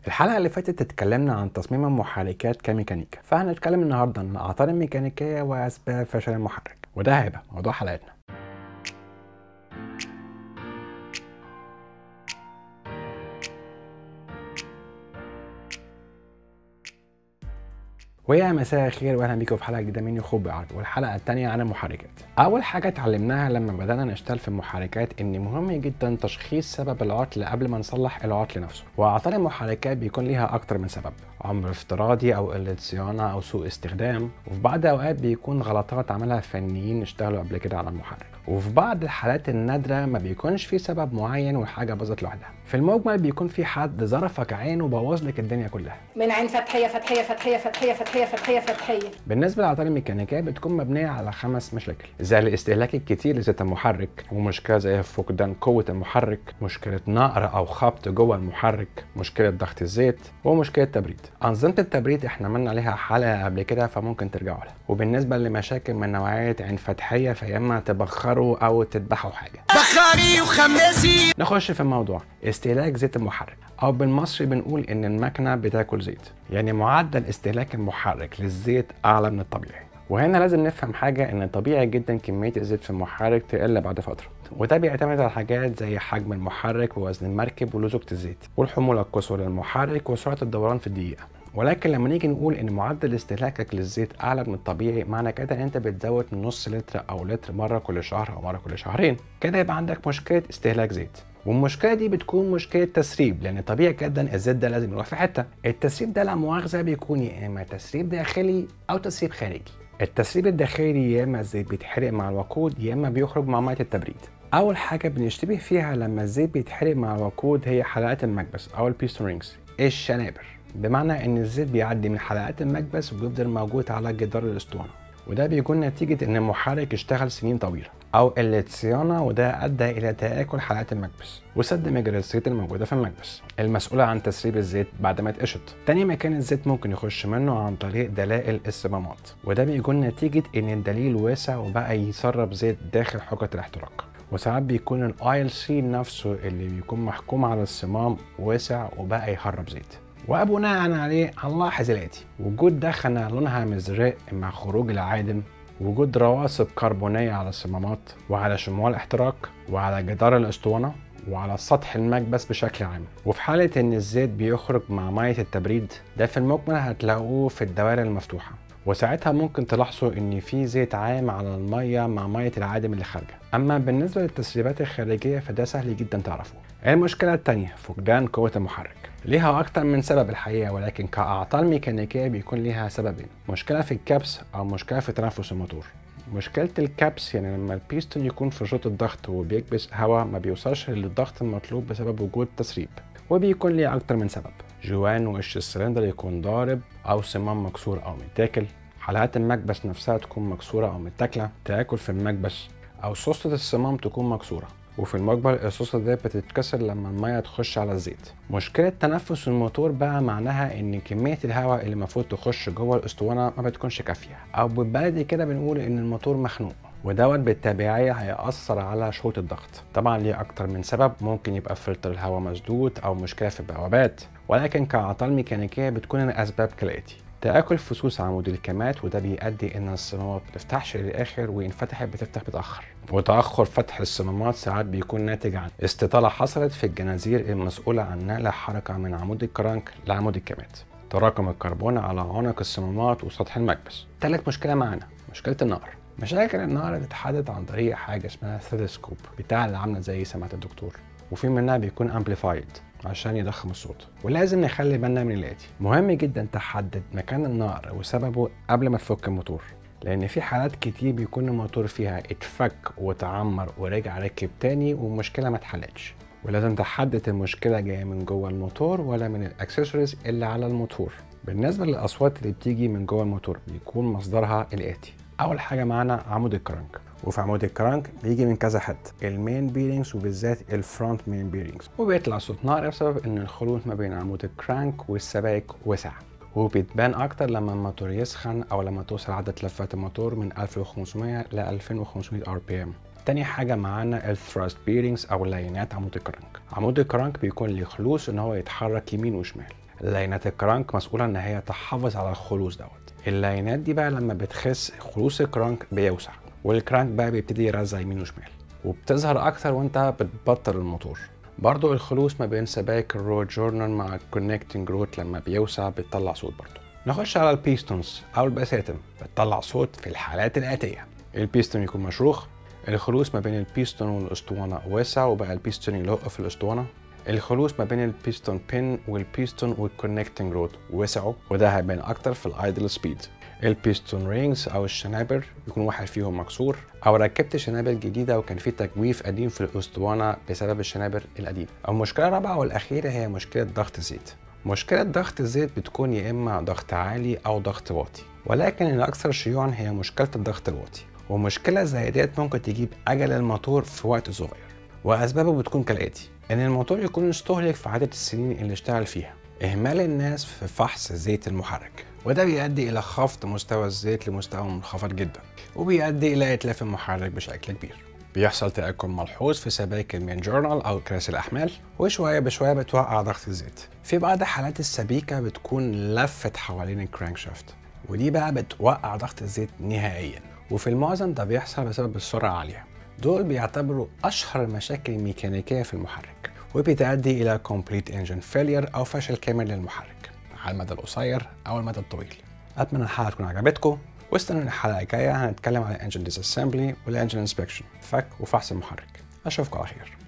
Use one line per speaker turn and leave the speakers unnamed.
الحلقة اللي فاتت اتكلمنا عن تصميم المحركات كميكانيكا فهنتكلم النهاردة عن الأعطال الميكانيكية وأسباب فشل المحرك وده هيبقى موضوع حلقتنا ويا مساء الخير واهلا بيكم في حلقه جديده مني خوب بعرض والحلقه الثانيه عن المحركات اول حاجه اتعلمناها لما بدانا نشتغل في المحركات ان مهم جدا تشخيص سبب العطل قبل ما نصلح العطل نفسه واعطال المحركات بيكون ليها اكتر من سبب عمر افتراضي او قله صيانه او سوء استخدام وفي بعض الاوقات بيكون غلطات عملها فنيين اشتغلوا قبل كده على المحرك وفي بعض الحالات النادره ما بيكونش في سبب معين والحاجه باظت لوحدها في المجمل بيكون في حد ظرفك عين وبوظ لك الدنيا كلها
من عين فتحية فتحية فتحية فتحية فتحية فتحية فتحية
بالنسبه للاعطال الميكانيكيه بتكون مبنيه على خمس مشاكل زي الاستهلاك الكتير لزيت المحرك ومشكله زي فقدان قوه المحرك مشكله نقر او خبط جوه المحرك مشكله ضغط الزيت ومشكله تبريد انظمه التبريد احنا عملنا عليها حلقه قبل كده فممكن ترجعوا لها وبالنسبه لمشاكل من نوعيه عين فتحيه فيا اما تبخروا او تذبحوا حاجه
بخاري وخماسي
نخش في الموضوع استهلاك زيت المحرك او بالمصري بنقول ان المكنه بتاكل زيت يعني معدل استهلاك المحرك للزيت اعلى من الطبيعي وهنا لازم نفهم حاجة إن طبيعي جدا كمية الزيت في المحرك تقل بعد فترة وده بيعتمد على حاجات زي حجم المحرك ووزن المركب ولزوجة الزيت والحمولة القصوى للمحرك وسرعة الدوران في الدقيقة ولكن لما نيجي نقول ان معدل استهلاكك للزيت اعلى من الطبيعي معنى كده ان انت بتزود من نص لتر او لتر مره كل شهر او مره كل شهرين كده يبقى عندك مشكله استهلاك زيت والمشكله دي بتكون مشكله تسريب لان طبيعي جدا الزيت ده لازم يروح في حته التسريب ده لا مؤاخذه بيكون يا اما تسريب داخلي او تسريب خارجي التسريب الداخلي يا اما الزيت بيتحرق مع الوقود يا اما بيخرج مع ميه التبريد اول حاجه بنشتبه فيها لما الزيت بيتحرق مع الوقود هي حلقات المكبس او البيستون رينجز الشنابر بمعنى ان الزيت بيعدي من حلقات المكبس وبيفضل موجود على جدار الاسطوانه وده بيكون نتيجة إن المحرك اشتغل سنين طويلة أو قلة صيانة وده أدى إلى تآكل حلقات المكبس وسد مجرى الزيت الموجودة في المكبس المسؤولة عن تسريب الزيت بعد ما اتقشط تاني مكان الزيت ممكن يخش منه عن طريق دلائل الصمامات وده بيكون نتيجة إن الدليل واسع وبقى يسرب زيت داخل حجرة الاحتراق وساعات بيكون الاي سي نفسه اللي بيكون محكوم على الصمام واسع وبقى يهرب زيت وبناء عليه هنلاحظ الاتي وجود دخنة لونها مزرق مع خروج العادم وجود رواسب كربونية على الصمامات وعلى شموع الاحتراق وعلى جدار الاسطوانة وعلى سطح المكبس بشكل عام وفي حالة ان الزيت بيخرج مع مية التبريد ده في المجمل هتلاقوه في الدوائر المفتوحة وساعتها ممكن تلاحظوا ان في زيت عام على الميه مع ميه العادم اللي خارجه اما بالنسبه للتسريبات الخارجيه فده سهل جدا تعرفوه المشكله الثانيه فقدان قوه المحرك ليها اكتر من سبب الحقيقه ولكن كاعطال ميكانيكيه بيكون ليها سببين مشكله في الكبس او مشكله في تنفس الموتور مشكلة الكبس يعني لما البيستون يكون في شوط الضغط وبيكبس هواء ما بيوصلش للضغط المطلوب بسبب وجود تسريب وبيكون ليه أكتر من سبب جوان وش السلندر يكون ضارب أو صمام مكسور أو متاكل حلقات المكبس نفسها تكون مكسورة أو متاكلة تآكل في المكبس أو سوسة الصمام تكون مكسورة وفي المجمل الصوصة دي بتتكسر لما المية تخش على الزيت مشكلة تنفس الموتور بقى معناها ان كمية الهواء اللي المفروض تخش جوه الاسطوانة ما بتكونش كافية او بالبلدي كده بنقول ان الموتور مخنوق ودوت بالتبعية هيأثر على شروط الضغط طبعا ليه أكتر من سبب ممكن يبقى فلتر الهواء مسدود أو مشكلة في البوابات ولكن كأعطال ميكانيكية بتكون الأسباب كالآتي تآكل فصوص عمود الكمات وده بيؤدي ان الصمامات ما بتفتحش للاخر وان فتحت بتفتح متاخر وتاخر فتح الصمامات ساعات بيكون ناتج عن استطاله حصلت في الجنازير المسؤوله عن نقل الحركه من عمود الكرنك لعمود الكمات تراكم الكربون على عنق الصمامات وسطح المكبس تالت مشكله معانا مشكله النار مشاكل النار بتتحدد عن طريق حاجه اسمها ثيلسكوب بتاع اللي عامله زي سماعه الدكتور وفي منها بيكون امبليفايد عشان يضخم الصوت ولازم نخلي بالنا من الاتي مهم جدا تحدد مكان النار وسببه قبل ما تفك الموتور لان في حالات كتير بيكون الموتور فيها اتفك وتعمر ورجع ركب تاني والمشكله ما اتحلتش ولازم تحدد المشكله جايه من جوه الموتور ولا من الاكسسوارز اللي على الموتور بالنسبه للاصوات اللي بتيجي من جوه الموتور بيكون مصدرها الاتي اول حاجه معانا عمود الكرنك وفي عمود الكرنك بيجي من كذا حته المين بيرنجز وبالذات الفرونت مين بيرنجز وبيطلع صوت نار بسبب ان الخلوط ما بين عمود الكرانك والسبائك وسع وبتبان اكتر لما الموتور يسخن او لما توصل عدد لفات الموتور من 1500 ل 2500 ار بي ام تاني حاجة معانا الثراست بيرنجز أو لاينات عمود الكرنك عمود الكرنك بيكون ليه خلوص إن هو يتحرك يمين وشمال لاينات الكرانك مسؤولة ان هي تحافظ على الخلوص دوت اللاينات دي بقى لما بتخس خلوص الكرانك بيوسع والكرانك بقى بيبتدي يرزع يمين وشمال وبتظهر اكتر وانت بتبطل الموتور برضو الخلوص ما بين سبايك الرود جورنال مع الكونكتنج روت لما بيوسع بتطلع صوت برضو نخش على البيستونز او البساتم بتطلع صوت في الحالات الاتيه البيستون يكون مشروخ الخلوص ما بين البيستون والاسطوانه واسع وبقى البيستون يلق في الاسطوانه الخلوص ما بين البيستون بين والبيستون والكونكتنج رود وسعوا وده هيبان اكتر في الايدل سبيد البيستون رينجز او الشنابر يكون واحد فيهم مكسور او ركبت شنابر جديده وكان في تجويف قديم في الاسطوانه بسبب الشنابر القديمه المشكله الرابعه والاخيره هي مشكله ضغط الزيت مشكله ضغط الزيت بتكون يا اما ضغط عالي او ضغط واطي ولكن الاكثر شيوعا هي مشكله الضغط الواطي ومشكله زي ديت ممكن تجيب اجل الموتور في وقت صغير واسبابه بتكون كالاتي ان الموتور يكون استهلك في عدد السنين اللي اشتغل فيها اهمال الناس في فحص زيت المحرك وده بيؤدي الى خفض مستوى الزيت لمستوى منخفض جدا وبيؤدي الى اتلاف المحرك بشكل كبير بيحصل تآكل ملحوظ في سبائك المين جورنال أو كراسي الأحمال وشوية بشوية بتوقع ضغط الزيت في بعض حالات السبيكة بتكون لفت حوالين الكرانك شافت ودي بقى بتوقع ضغط الزيت نهائيا وفي المعظم ده بيحصل بسبب السرعة العالية دول بيعتبروا أشهر المشاكل الميكانيكية في المحرك وبتؤدي إلى complete engine failure أو فشل كامل للمحرك على المدى القصير أو المدى الطويل أتمنى الحلقة تكون عجبتكم واستنوا الحلقة الجاية هنتكلم عن الانجن ديساسمبلي والانجن انسبكشن فك وفحص المحرك أشوفكم على خير